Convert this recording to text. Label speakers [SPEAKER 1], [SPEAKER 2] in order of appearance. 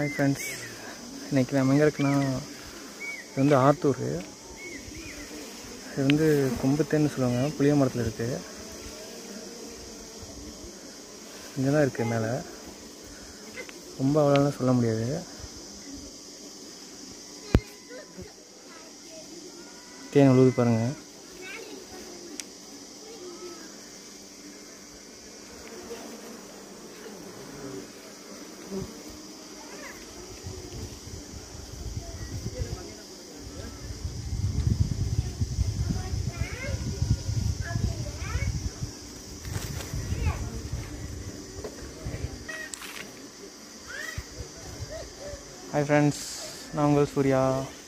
[SPEAKER 1] hi friends இன்றைக்கி நம்ம எங்கே இருக்குன்னா இது வந்து ஆத்தூர் இது வந்து கொம்புத்தேன்னு சொல்லுவாங்க புளிய மரத்தில் இருக்குது இங்கே தான் இருக்குது மேலே ரொம்ப அவ்வளோலாம் சொல்ல முடியாது தேன் உழுது பாருங்கள் ஹாய் ஃப்ரெண்ட்ஸ் நான் உங்கள் சூர்யா